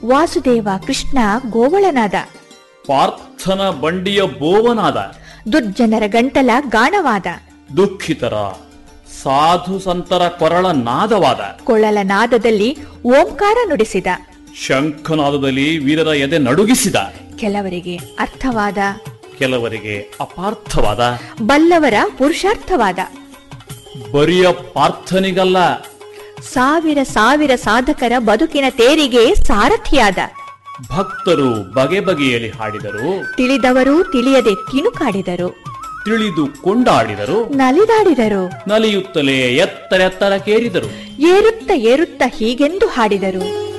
ವಾಸುದೇವ ಕೃಷ್ಣ ಗೋವಳನಾದ ಪಾರ್ಥನ ಬಂಡಿಯ ಬೋವನಾದ ದುರ್ಜನರ ಗಂಟಲ ಗಾಣವಾದ ದುಃಖಿತರ ಸಾಧು ಸಂತರ ಕೊರಳ ನಾದವಾದ ಕೊಳಲ ನಾದದಲ್ಲಿ ಓಂಕಾರ ನುಡಿಸಿದ ಶಂಖನಾದದಲ್ಲಿ ವೀರರ ಎದೆ ನಡುಗಿಸಿದ ಕೆಲವರಿಗೆ ಅರ್ಥವಾದ ಕೆಲವರಿಗೆ ಅಪಾರ್ಥವಾದ ಬಲ್ಲವರ ಪುರುಷಾರ್ಥವಾದ ಬರಿಯ ಪಾರ್ಥನಿಗಲ್ಲ ಸಾವಿರ ಸಾವಿರ ಸಾಧಕರ ಬದುಕಿನ ತೇರಿಗೆ ಸಾರಥಿಯಾದ ಭಕ್ತರು ಬಗೆ ಬಗೆಯಲ್ಲಿ ಹಾಡಿದರು ತಿಳಿದವರು ತಿಳಿಯದೆ ತಿನುಕಾಡಿದರು ತಿಳಿದು ಕೊಂಡಾಡಿದರು ನಲಿದಾಡಿದರು ನಲಿಯುತ್ತಲೇ ಎತ್ತರೆತ್ತರಕ್ಕೇರಿದರು ಏರುತ್ತ ಏರುತ್ತ ಹೀಗೆಂದು ಹಾಡಿದರು